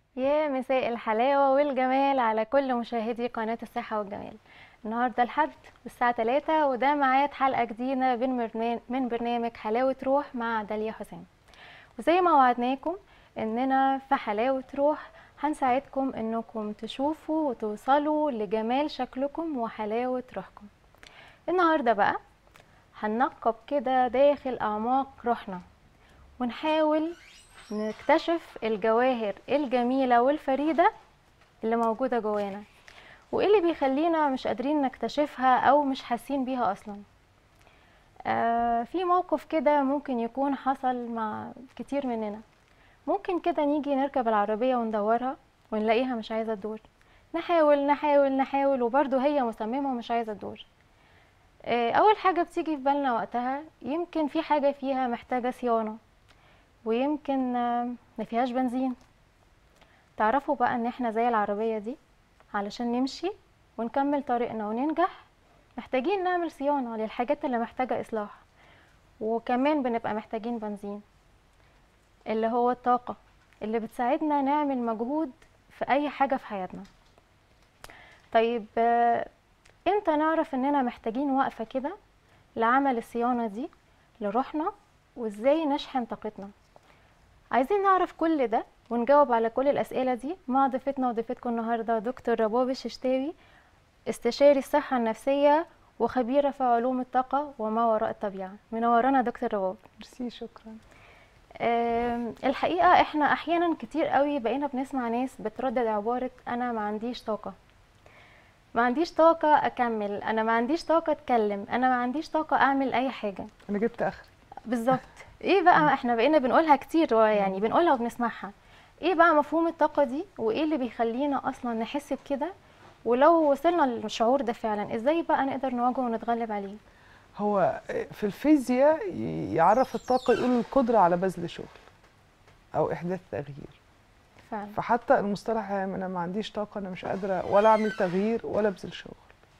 يا مساء الحلاوة والجمال على كل مشاهدي قناة الصحة والجمال النهاردة الحد الساعة 3 وده ميعاد حلقة جديدة من برنامج, من برنامج حلاوة روح مع داليا حسام وزي ما وعدناكم اننا في حلاوة روح هنساعدكم انكم تشوفوا وتوصلوا لجمال شكلكم وحلاوة روحكم النهاردة بقى هننقب كده داخل أعماق روحنا ونحاول نكتشف الجواهر الجميلة والفريدة اللي موجودة جوانا وايه اللي بيخلينا مش قادرين نكتشفها او مش حاسين بيها اصلا آه في موقف كده ممكن يكون حصل مع كتير مننا ممكن كده نيجي نركب العربية وندورها ونلاقيها مش عايزة تدور نحاول نحاول نحاول وبرضه هي مصممة ومش عايزة تدور آه اول حاجة بتيجي في بالنا وقتها يمكن في حاجة فيها محتاجة صيانة ويمكن آه، ما فيهاش بنزين تعرفوا بقى ان احنا زي العربية دي علشان نمشي ونكمل طريقنا وننجح محتاجين نعمل صيانة للحاجات اللي محتاجة إصلاح وكمان بنبقى محتاجين بنزين اللي هو الطاقة اللي بتساعدنا نعمل مجهود في أي حاجة في حياتنا طيب آه، امتى نعرف اننا محتاجين وقفة كده لعمل الصيانة دي لروحنا وازاي نشحن طاقتنا عايزين نعرف كل ده ونجاوب على كل الأسئلة دي مع ضيفتنا وضيفتكم النهاردة دكتور رباب الششتاوي استشاري الصحة النفسية وخبيرة في علوم الطاقة وما وراء الطبيعة منورانا دكتور رباب ميرسي شكرا آم، الحقيقة احنا أحيانا كتير قوي بقينا بنسمع ناس بتردد عبارة أنا ما عنديش طاقة ما عنديش طاقة أكمل أنا ما عنديش طاقة أتكلم أنا ما عنديش طاقة أعمل أي حاجة انا جبت اخري بالظبط ايه بقى احنا بقينا بنقولها كتير يعني بنقولها وبنسمعها ايه بقى مفهوم الطاقة دي وايه اللي بيخلينا اصلا نحس بكده ولو وصلنا للشعور ده فعلا ازاي بقى نقدر نواجهه ونتغلب عليه هو في الفيزياء ي- يعرف الطاقه يقول القدره على بذل شغل او احداث تغيير فعلا فحتى المصطلح يعني انا ما عنديش طاقه انا مش قادره ولا اعمل تغيير ولا ابذل شغل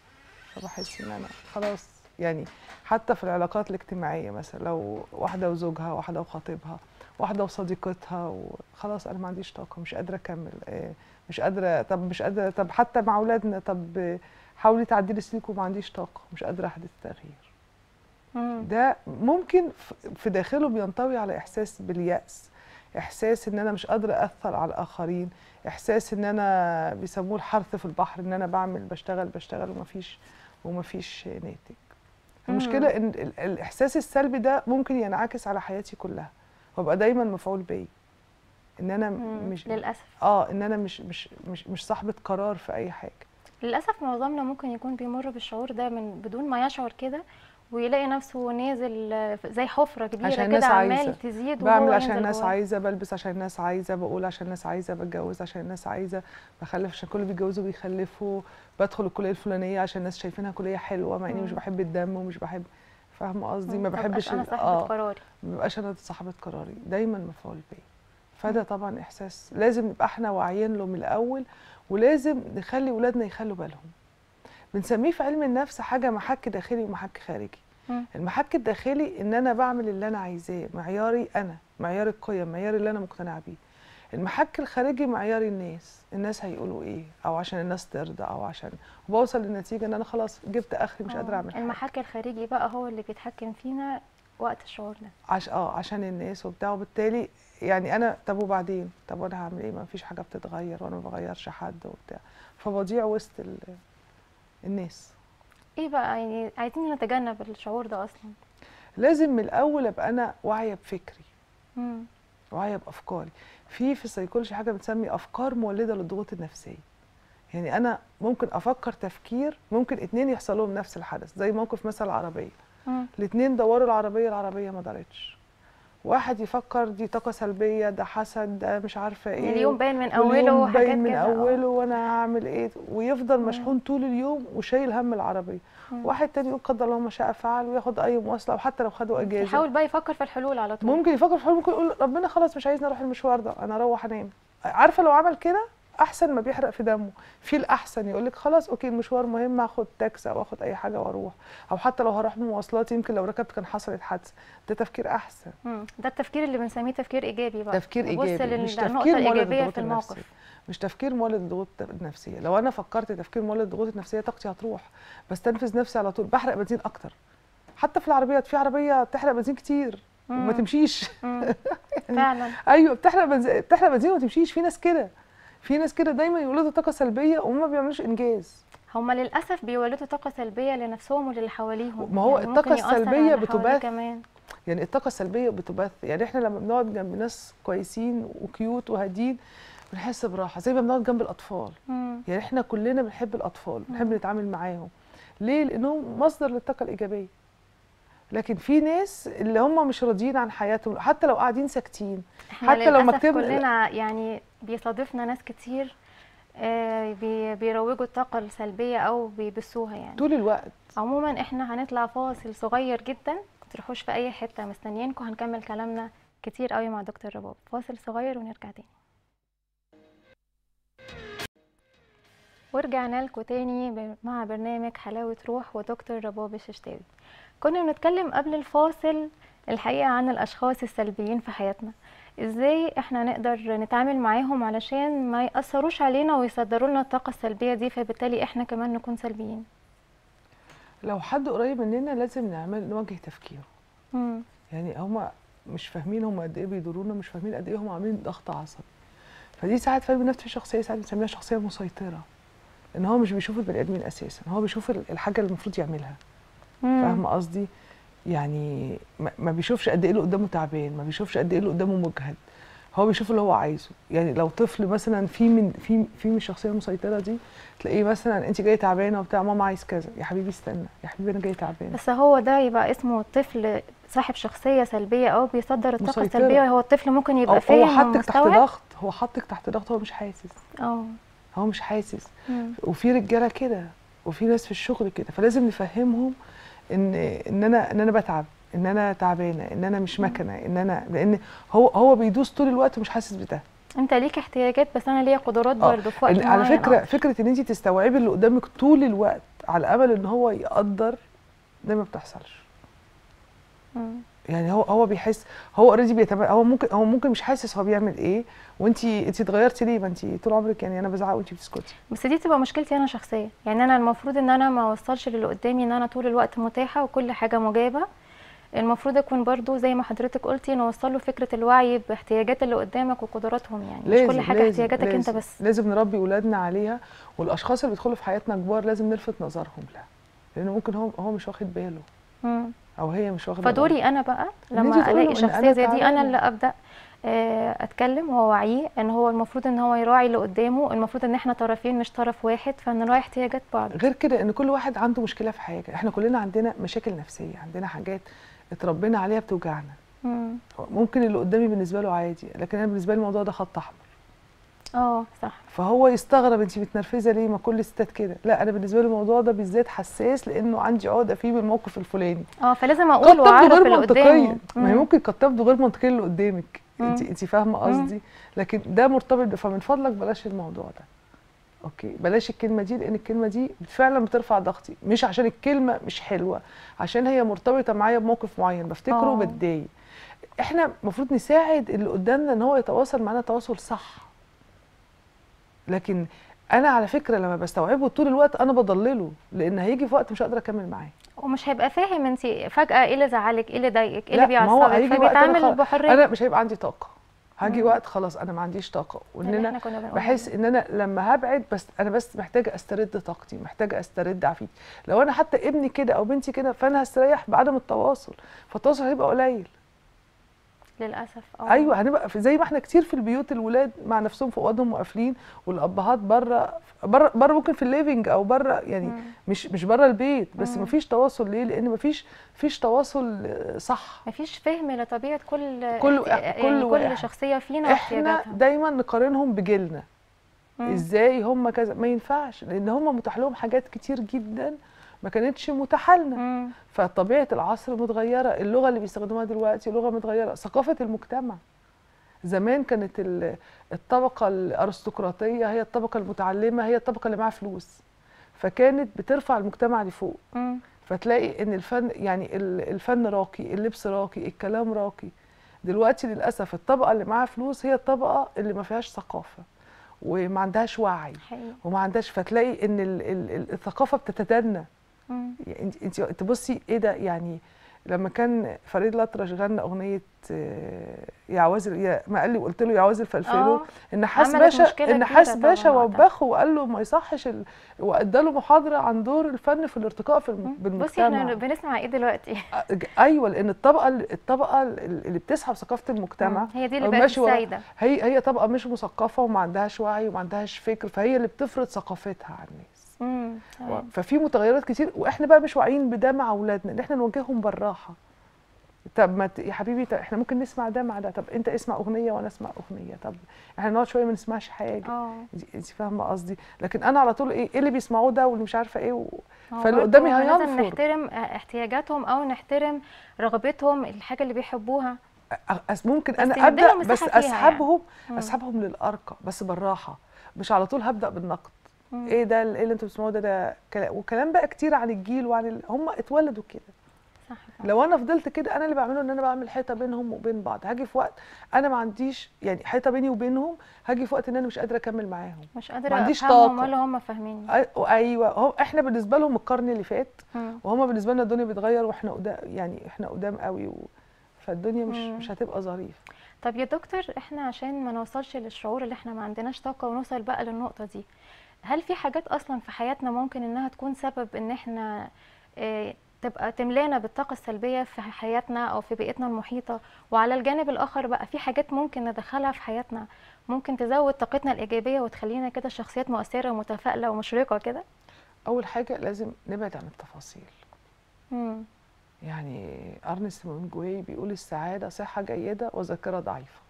فبحس ان انا خلاص يعني حتى في العلاقات الاجتماعيه مثلا لو واحده وزوجها واحده وخطيبها واحده وصديقتها وخلاص انا ما عنديش طاقه مش قادره اكمل آه، مش قادره طب مش قادره طب حتى مع اولادنا طب آه، حاولي تعدلي سلوك وما عنديش طاقه مش قادره احدث تغيير مم. ده ممكن ف- في داخله بينطوي على احساس باليأس احساس ان انا مش قادره اثر على الاخرين احساس ان انا بيسموه الحرث في البحر ان انا بعمل بشتغل بشتغل ومفيش ومفيش ناتج المشكله ان ال- الاحساس السلبي ده ممكن ينعكس على حياتي كلها وابقى دايما مفعول بيا ان انا مم. مش للاسف اه ان انا مش مش مش مش صاحبه قرار في اي حاجه للاسف معظمنا ممكن يكون بيمر بالشعور ده من بدون ما يشعر كده ويلاقي نفسه نازل آه، زي حفرة كبيرة عشان كده الناس عمال عايزة. تزيد بعمل وهو عشان ينزل الناس جواه. عايزه بلبس عشان الناس عايزه بقول عشان الناس عايزه بتجوز عشان الناس عايزه بخلف عشان كل بيتجوزوا بيخلفوا بدخل الكليه الفلانيه عشان الناس شايفينها كليه حلوه مع اني مش مم. بحب الدم ومش بحب فاهمه قصدي ما مم. بحبش مبقاش انا ال- صاحبة اه قراري ما ببقاش انا صاحبه قراري دايما مفعول بيا فده طبعا احساس لازم نبقى احنا واعيين له من الاول ولازم نخلي ولادنا يخلوا بالهم بنسميه في علم النفس حاجه محك داخلي ومحك خارجي مم. المحك الداخلي ان انا بعمل اللي انا عايزاه معياري انا معيار القيم معيار اللي انا مقتنعه بيه المحك الخارجي معيار الناس الناس هيقولوا ايه او عشان الناس ترضى او عشان وبوصل للنتيجه ان انا خلاص جبت اخري مش آه، قادره اعمل حاجه المحك الخارجي بقى هو اللي بيتحكم فينا وقت الشعور ده عش... اه عشان الناس وبتاع وبالتالي يعني انا طب وبعدين طب وانا هعمل ايه ما فيش حاجه بتتغير وانا ما بغيرش حد وبتاع فبضيع وسط ال... الناس ايه بقى يعني عايزين نتجنب الشعور ده اصلا لازم من الاول ابقى انا واعيه بفكري مم. واعيه بافكاري في في السيكولوجي حاجه بنسمي افكار مولده للضغوط النفسيه يعني انا ممكن افكر تفكير ممكن اتنين يحصل لهم نفس الحدث زي موقف مثلا العربيه مم. الاتنين دوروا العربيه العربيه ما دارتش واحد يفكر دي طاقه سلبيه ده حسد ده مش عارفه ايه اليوم باين من واليوم اوله وحاجات باين من كده، آه. اوله وانا هعمل ايه ويفضل مم. مشحون طول اليوم وشايل هم العربيه مم. واحد تاني يقول قدر الله ما شاء فعل وياخد اي مواصله وحتى لو خدوا اجازه يحاول بقى يفكر في الحلول على طول ممكن يفكر في حلول ممكن يقول ربنا خلاص مش عايزني اروح المشوار ده انا اروح انام عارفه لو عمل كده احسن ما بيحرق في دمه في الاحسن يقول لك خلاص اوكي المشوار مهم هاخد تاكسي او اخد اي حاجه واروح او حتى لو هروح بمواصلات يمكن لو ركبت كان حصلت حادثه ده تفكير احسن مم. ده التفكير اللي بنسميه تفكير ايجابي بقى تفكير نبص ايجابي لل- مش للنقطة تفكير مولد الايجابيه الضغوط في الموقف النفسيه مش تفكير مولد الضغوط النفسيه لو انا فكرت تفكير مولد الضغوط النفسيه طاقتي هتروح بستنفذ نفسي على طول بحرق بنزين اكتر حتى في العربيات في عربيه بتحرق بنزين كتير وما مم. تمشيش مم. فعلا ايوه بتحرق بنزين بتحرق بنزين وما تمشيش في ناس كده في ناس كده دايما يولدوا طاقه سلبيه وما بيعملوش انجاز هما للاسف بيولدوا طاقه سلبيه لنفسهم وللي حواليهم ما هو يعني الطاقة ممكن يأثر على السلبية اللي حواليه بتبث كمان يعني الطاقه السلبيه بتبث يعني احنا لما بنقعد جنب ناس كويسين وكيوت وهادين بنحس براحه زي ما بنقعد جنب الاطفال مم. يعني احنا كلنا بنحب الاطفال بنحب نتعامل معاهم ليه لانهم مصدر للطاقه الايجابيه لكن في ناس اللي هم مش راضيين عن حياتهم حتى لو قاعدين ساكتين احنا حتى لو للأسف مكتبنا- كلنا يعني بيصادفنا ناس كتير آه، بي- بيروجوا الطاقه السلبيه او بيبثوها يعني طول الوقت عموما احنا هنطلع فاصل صغير جدا متروحوش في اي حته مستنيينكم هنكمل كلامنا كتير قوي مع دكتور رباب فاصل صغير ونرجع تاني ورجعنا لكم تاني ب- مع برنامج حلاوة روح ودكتور رباب الششتاوي كنا بنتكلم قبل الفاصل الحقيقة عن الأشخاص السلبيين في حياتنا ازاي احنا نقدر نتعامل معاهم علشان ما يأثروش علينا ويصدروا لنا الطاقة السلبية دي فبالتالي احنا كمان نكون سلبيين لو حد قريب مننا لازم نعمل نوجه تفكيره مم. يعني هم مش فاهمين هم قد ايه بيضرونا مش فاهمين قد ايه هم عاملين ضغط عصبي فدي ساعات فاهم نفس الشخصيه ساعات بنسميها شخصيه مسيطره ان هو مش بيشوف البني ادمين اساسا هو بيشوف ال- الحاجه اللي المفروض يعملها مم. فاهمه قصدي يعني ما- ما بيشوفش قد ايه اللي قدامه تعبان ما بيشوفش قد ايه اللي قدامه مجهد هو بيشوف اللي هو عايزه يعني لو طفل مثلا في من في في من الشخصيه المسيطره دي تلاقيه مثلا انت جايه تعبانه وبتاع ماما عايز كذا يا حبيبي استنى يا حبيبي انا جايه تعبانه بس هو ده يبقى اسمه طفل صاحب شخصية سلبية أو بيصدر الطاقة مسيطرة. السلبية هو الطفل ممكن أو يبقى هو فاهم حطك تحت ومستوعب ضغط هو حطك تحت ضغط هو مش حاسس اه هو مش حاسس مم. وفي رجاله كده وفي ناس في الشغل كده فلازم نفهمهم ان ان انا ان انا بتعب ان انا تعبانه ان انا مش مكنه ان انا لان هو هو بيدوس طول الوقت ومش حاسس بده انت ليك احتياجات بس انا ليا قدرات آه، برضه في وقت إن- على معين، فكره آه. فكره ان انت تستوعبي اللي قدامك طول الوقت على امل ان هو يقدر ده ما بتحصلش مم. يعني هو هو بيحس هو اوريدي بيتم... هو ممكن هو ممكن مش حاسس هو بيعمل ايه وانت انت اتغيرتي ليه ما انت طول عمرك يعني انا بزعق وانت بتسكتي بس دي تبقى مشكلتي انا شخصية يعني انا المفروض ان انا ما اوصلش للي قدامي ان انا طول الوقت متاحة وكل حاجة مجابة المفروض اكون برضو زي ما حضرتك قلتي نوصل له فكرة الوعي باحتياجات اللي قدامك وقدراتهم يعني لازم مش كل حاجة لازم احتياجاتك انت لازم بس لازم نربي ولادنا عليها والاشخاص اللي بيدخلوا في حياتنا كبار لازم نلفت نظرهم لها لانه ممكن هو هو مش واخد باله مم. او هي مش واخده بالها. فدوري انا بقى إن أنتي لما تقولي له الاقي إن شخصيه أنا زي دي انا تعبانة. اللي ابدا آه، اتكلم واوعيه ان هو المفروض ان هو يراعي اللي قدامه المفروض ان احنا طرفين مش طرف واحد فنراعي احتياجات بعض غير كده ان كل واحد عنده مشكله في حاجه احنا كلنا عندنا مشاكل نفسيه عندنا حاجات اتربينا عليها بتوجعنا مم. ممكن اللي قدامي بالنسبه له عادي لكن انا بالنسبه لي الموضوع ده خط احمر اه صح فهو يستغرب انت متنرفزه ليه ما كل الستات كده لا انا بالنسبه لي الموضوع ده بالذات حساس لانه عندي عقده فيه بالموقف الفلاني اه فلازم قد اقول تبدو واعرف غير اللي منطقيه قدامي ما هي مم. ممكن قد تبدو غير منطقيه اللي قدامك انت مم. انت فاهمه قصدي لكن ده مرتبط ب- فمن فضلك بلاش الموضوع ده اوكي بلاش الكلمه دي لان الكلمه دي فعلا بترفع ضغطي مش عشان الكلمه مش حلوه عشان هي مرتبطه معايا بموقف معين بفتكره آه. وبتضايق احنا المفروض نساعد اللي قدامنا ان هو يتواصل معانا تواصل صح لكن انا على فكره لما بستوعبه طول الوقت انا بضلله لان هيجي في وقت مش هقدر اكمل معاه ومش هيبقى فاهم انت فجاه ايه اللي زعلك ايه اللي ضايقك ايه لا، اللي ما هو بيعصبك هيجي وقت أنا فبيتعامل خلاص- بحريه انا مش هيبقى عندي طاقه هاجي مم. وقت خلاص انا ما عنديش طاقه ده وان اللي انا احنا كنا بنقوله. بحس ان انا لما هبعد بس انا بس محتاجه استرد طاقتي محتاجه استرد عافيتي لو انا حتى ابني كده او بنتي كده فانا هستريح بعدم التواصل فالتواصل هيبقى قليل للاسف اه ايوه هنبقى في زي ما احنا كتير في البيوت الولاد مع نفسهم في اوضهم وقافلين والابهات بره بره بره ممكن في الليفينج او بره يعني مم. مش مش بره البيت بس مم. مفيش تواصل ليه لان مفيش مفيش تواصل آه، صح مفيش فهم لطبيعه كل كل- احتي- كل يعني واحد. كل شخصيه فينا احنا واحتياجاتها دايما نقارنهم بجيلنا مم. ازاي هم كذا ما ينفعش لان هم متاح لهم حاجات كتير جدا ما كانتش متاحه لنا مم. فطبيعه العصر متغيره اللغه اللي بيستخدموها دلوقتي لغه متغيره ثقافه المجتمع زمان كانت ال- الطبقه الارستقراطيه هي الطبقه المتعلمه هي الطبقه اللي معاها فلوس فكانت بترفع المجتمع لفوق مم. فتلاقي ان الفن يعني ال- الفن راقي اللبس راقي الكلام راقي دلوقتي للاسف الطبقه اللي معاها فلوس هي الطبقه اللي ما فيهاش ثقافه وما عندهاش وعي حقيقي وما عندهاش فتلاقي ان ال- ال- ال- الثقافه بتتدنى مم. يعني انت انت تبصي ايه ده يعني لما كان فريد الأطرش غنى اغنيه آه، يا عوازل يا ما قال لي قلت له يا عوازل فلفلو اه ان حاس عملت باشا مشكلة ان كبيرة حاس باشا طبعاً وقتها. وبخه وقال له ما يصحش ال... وادى له محاضره عن دور الفن في الارتقاء في الم... مم. بصي بالمجتمع احنا بنسمع ايه دلوقتي أ- ايوه لان الطبقه الطبقه اللي بتسحب ثقافه المجتمع مم. هي دي اللي أو بقت ماشي ورا- السايده هي هي طبقه مش مثقفه وما عندهاش وعي وما عندهاش فكر فهي اللي بتفرض ثقافتها على الناس مم. و- تمام. ففي متغيرات كتير واحنا بقى مش واعيين بده مع اولادنا ان احنا نوجههم بالراحه طب ما ت- يا حبيبي طب احنا ممكن نسمع ده مع ده طب انت اسمع اغنيه وانا اسمع اغنيه طب احنا نقعد شويه ما نسمعش حاجه اه انت انت فاهمه قصدي لكن انا على طول ايه ايه اللي بيسمعوه ده واللي مش عارفه ايه و... هو فاللي برضه قدامي لازم هينفر. نحترم احتياجاتهم او نحترم رغبتهم الحاجه اللي بيحبوها أس ممكن بس انا نديله ابدا مساحة بس فيها اسحبهم مم. اسحبهم للارقى بس بالراحه مش على طول هبدا بالنقد مم. ايه ده ايه اللي انتوا بتسمعوه ده ده كلام وكلام بقى كتير عن الجيل وعن ال... هم اتولدوا كده صح فعلا. لو انا فضلت كده انا اللي بعمله ان انا بعمل حيطه بينهم وبين بعض هاجي في وقت انا ما عنديش يعني حيطه بيني وبينهم هاجي في وقت ان انا مش قادره اكمل معاهم مش قادره ما عنديش افهمهم طاقة. ولا هم فاهميني أي- ايوه هو احنا بالنسبه لهم القرن اللي فات مم. وهم بالنسبه لنا الدنيا بتغير واحنا قدام يعني احنا قدام قوي و... فالدنيا مش مم. مش هتبقى ظريفه طب يا دكتور احنا عشان ما نوصلش للشعور اللي احنا ما عندناش طاقة ونوصل بقى للنقطة دي هل في حاجات اصلا في حياتنا ممكن انها تكون سبب ان احنا اه تبقى تملانا بالطاقة السلبية في حياتنا او في بيئتنا المحيطة وعلى الجانب الاخر بقى في حاجات ممكن ندخلها في حياتنا ممكن تزود طاقتنا الايجابية وتخلينا كده شخصيات مؤثرة ومتفائلة ومشرقة كده اول حاجه لازم نبعد عن التفاصيل مم. يعني ارنست هيمنجواي بيقول السعاده صحه جيده وذاكره ضعيفه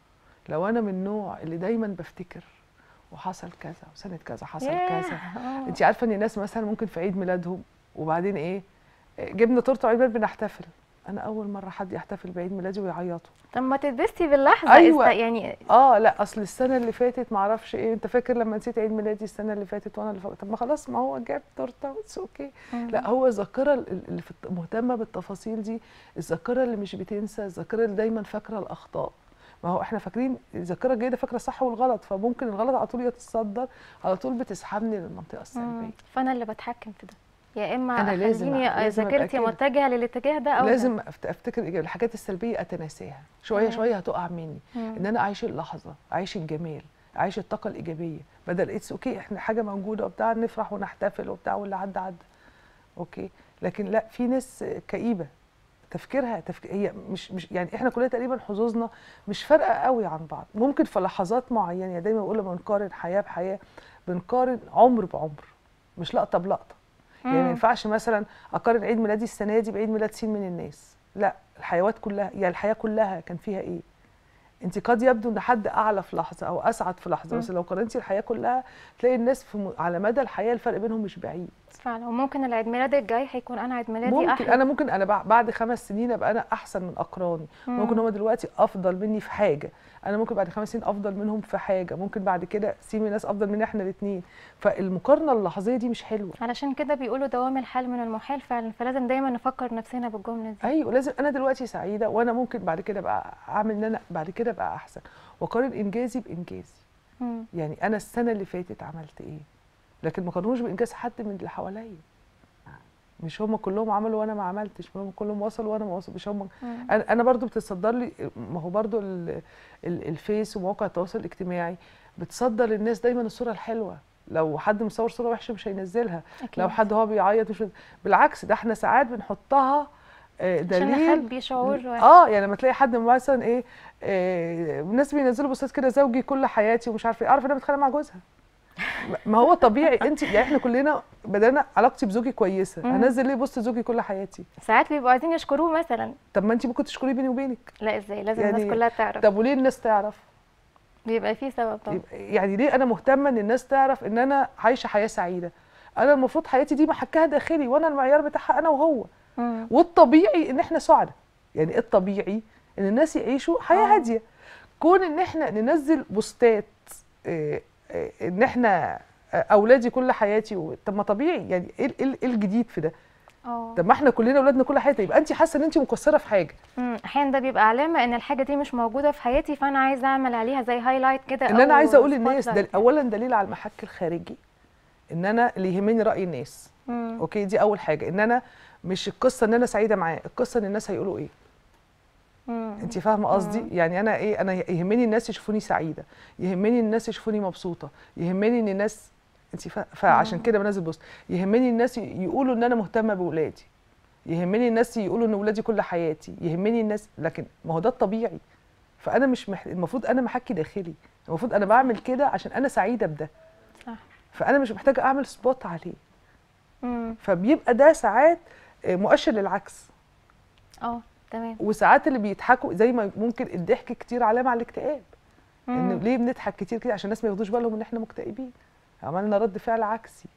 لو انا من النوع اللي دايما بفتكر وحصل كذا وسنه كذا حصل ياه، كذا آه. انت عارفه ان الناس مثلا ممكن في عيد ميلادهم وبعدين ايه إيه، جبنا تورته عيد ميلاد بنحتفل انا اول مره حد يحتفل بعيد ميلادي ويعيطوا طب ما تتبسطي باللحظة أيوة. است- يعني اه لا اصل السنه اللي فاتت ما اعرفش ايه انت فاكر لما نسيت عيد ميلادي السنه اللي فاتت وانا اللي فاتت طب ما خلاص ما هو جاب تورته اتس اوكي مم. لا هو الذاكره ال- اللي في الت- مهتمه بالتفاصيل دي الذاكره اللي مش بتنسى الذاكره اللي دايما فاكره الاخطاء ما هو احنا فاكرين الذاكره الجيده فاكره الصح والغلط فممكن الغلط على طول يتصدر على طول بتسحبني للمنطقه مم. السلبيه فانا اللي بتحكم في ده يا اما أنا لازم- اخليني لازم أبقى ذاكرتي كده. متجهه للاتجاه ده او ده. لازم أفت- افتكر الإيجابي. الحاجات السلبيه اتناساها شويه تمام. شويه هتقع مني مم. ان انا اعيش اللحظه اعيش الجمال اعيش الطاقه الايجابيه بدل اتس اوكي احنا حاجه موجوده وبتاع نفرح ونحتفل وبتاع واللي عدى عدى اوكي لكن لا في ناس كئيبه تفكيرها تفكير هي مش مش يعني احنا كلنا تقريبا حظوظنا مش فارقه قوي عن بعض ممكن في لحظات معينه يعني دايما بقول لما بنقارن حياه بحياه بنقارن عمر بعمر مش لقطه بلقطه يعني ما مم. ينفعش مثلا اقارن عيد ميلادي السنه دي بعيد ميلاد سين من الناس لا الحيوات كلها يعني الحياه كلها كان فيها ايه انت قد يبدو ان حد اعلى في لحظه او اسعد في لحظه بس مم. لو قارنتي الحياه كلها تلاقي الناس في م... على مدى الحياه الفرق بينهم مش بعيد فعلا وممكن العيد ميلاد الجاي هيكون انا عيد ميلادي ممكن احلى انا ممكن انا بع- بعد خمس سنين ابقى انا احسن من اقراني مم. ممكن هم دلوقتي افضل مني في حاجه انا ممكن بعد خمس سنين افضل منهم في حاجه ممكن بعد كده سيمي ناس افضل مني احنا الاثنين فالمقارنه اللحظيه دي مش حلوه علشان كده بيقولوا دوام الحال من المحال فعلا فلازم دايما نفكر نفسنا بالجمله دي ايوه لازم انا دلوقتي سعيده وانا ممكن بعد كده ابقى اعمل ان انا بعد كده ابقى احسن واقارن انجازي بانجازي مم. يعني انا السنه اللي فاتت عملت ايه لكن ما قارنوش بانجاز حد من اللي حواليا مش هم كلهم عملوا وانا ما عملتش مش هم كلهم وصلوا وانا ما وصل مش هم مم. انا انا برضو بتتصدر لي ما هو برضو ال- ال- الفيس ومواقع التواصل الاجتماعي بتصدر للناس دايما الصوره الحلوه لو حد مصور صوره وحشه مش هينزلها أكيد. لو حد هو بيعيط مش بالعكس ده احنا ساعات بنحطها آه، عشان دليل نخبي شعور اه يعني لما تلاقي حد مثلا ايه آه، الناس بينزلوا بوستات كده زوجي كل حياتي ومش عارفه ايه اعرف انها بتتخانق مع جوزها ما هو طبيعي انت يعني احنا كلنا بدانا علاقتي بزوجي كويسه مم. هنزل ليه بوست زوجي كل حياتي ساعات بيبقوا عايزين يشكروه مثلا طب ما انت ممكن تشكري بيني وبينك لا ازاي لازم يعني- الناس كلها تعرف طب وليه الناس تعرف بيبقى في سبب طبعا يبقى- يعني ليه انا مهتمه ان الناس تعرف ان انا عايشه حياه سعيده انا المفروض حياتي دي محكاها داخلي وانا المعيار بتاعها انا وهو مم. والطبيعي ان احنا سعداء يعني الطبيعي ان الناس يعيشوا حياه آه. هاديه كون ان احنا ننزل بوستات آه، آه، ان احنا آه، اولادي كل حياتي و- طب ما طبيعي يعني ايه ايه إيه الجديد في ده اه طب ما احنا كلنا اولادنا كل حياتي يبقى انت حاسه ان انت مقصره في حاجه أمم، احيانا ده بيبقى علامه ان الحاجه دي مش موجوده في حياتي فانا عايزه اعمل عليها زي هايلايت كده ان انا أو عايزه اقول للناس spotlight. ده اولا دليل على المحك الخارجي ان انا اللي يهمني راي الناس أمم، اوكي دي اول حاجه ان انا مش القصه ان انا سعيده معاه القصه ان الناس هيقولوا ايه أمم، انت فاهمه قصدي يعني انا ايه انا يهمني الناس يشوفوني سعيده يهمني الناس يشوفوني مبسوطه يهمني ان الناس انت فا... فعشان مم. كده بنزل بوست يهمني الناس ي- يقولوا ان انا مهتمه باولادي يهمني الناس يقولوا ان اولادي كل حياتي يهمني الناس لكن ما هو ده الطبيعي فانا مش مح... المفروض انا محكي داخلي المفروض انا بعمل كده عشان انا سعيده بده صح فانا مش محتاجه اعمل سبوت عليه أمم، فبيبقى ده ساعات آه، مؤشر للعكس اه تمام وساعات اللي بيضحكوا زي ما ممكن الضحك كتير علامه على الاكتئاب ان أمم، ليه بنضحك كتير كده عشان الناس ما ياخدوش بالهم ان احنا مكتئبين عملنا رد فعل عكسي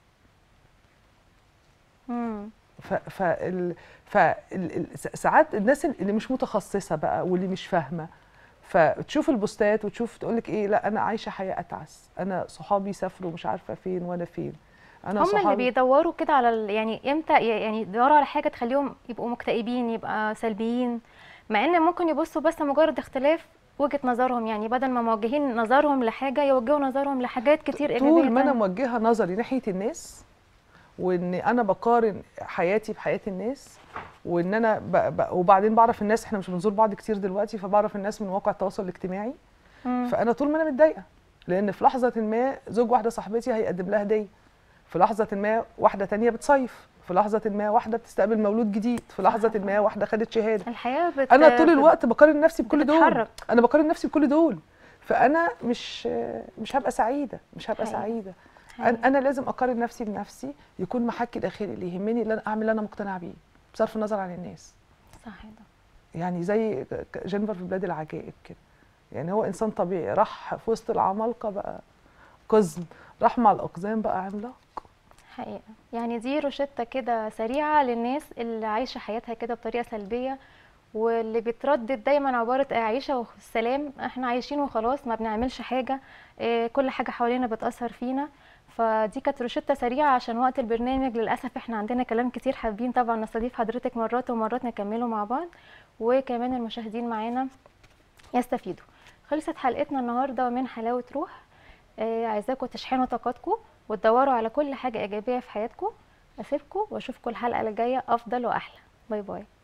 أمم، ف ف ال ف ال- ال- س- ساعات الناس اللي مش متخصصه بقى واللي مش فاهمه فتشوف البوستات وتشوف تقول لك ايه لا انا عايشه حياه اتعس انا صحابي سافروا مش عارفه فين وانا فين انا هم اللي صحابي بيدوروا كده على ال... يعني امتى يعني يدوروا على حاجه تخليهم يبقوا مكتئبين يبقى سلبيين مع ان ممكن يبصوا بس مجرد اختلاف وجهه نظرهم يعني بدل ما موجهين نظرهم لحاجه يوجهوا نظرهم لحاجات كتير ايجابيه طول ما انا تانية. موجهه نظري ناحيه الناس وان انا بقارن حياتي بحياه الناس وان انا ب... ب... وبعدين بعرف الناس احنا مش بنزور بعض كتير دلوقتي فبعرف الناس من مواقع التواصل الاجتماعي مم. فانا طول ما انا متضايقه لان في لحظه ما زوج واحده صاحبتي هيقدم لها هديه في لحظه ما واحده تانية بتصيف في لحظه ما واحده بتستقبل مولود جديد في لحظه ما واحده خدت شهاده الحياه بت... انا طول بت- الوقت بقارن نفسي بكل دول بتتحرك. انا بقارن نفسي بكل دول فانا مش مش هبقى سعيده مش هبقى حقيقي. سعيده حقيقي. انا أنا لازم اقارن نفسي بنفسي يكون محكي داخلي اللي يهمني اللي انا اعمل اللي انا مقتنعه بيه بصرف النظر عن الناس صح ده يعني زي ك- ك- جينيفر في بلاد العجائب كده يعني هو انسان طبيعي راح في وسط العمالقه بقى قزم راح مع الاقزام بقى عملاق حقيقة يعني دي روشتة كده سريعة للناس اللي عايشة حياتها كده بطريقة سلبية واللي بتردد دايما عبارة عيشة والسلام احنا عايشين وخلاص ما بنعملش حاجة اه كل حاجة حوالينا بتأثر فينا فدي كانت روشتة سريعة عشان وقت البرنامج للأسف احنا عندنا كلام كتير حابين طبعا نستضيف حضرتك مرات ومرات نكمله مع بعض وكمان المشاهدين معانا يستفيدوا خلصت حلقتنا النهاردة من حلاوة روح آه، عايزاكم تشحنوا طاقتكم وتدوروا على كل حاجة إيجابية في حياتكم أسيبكم وأشوفكم الحلقة اللي جاية أفضل وأحلى باي باي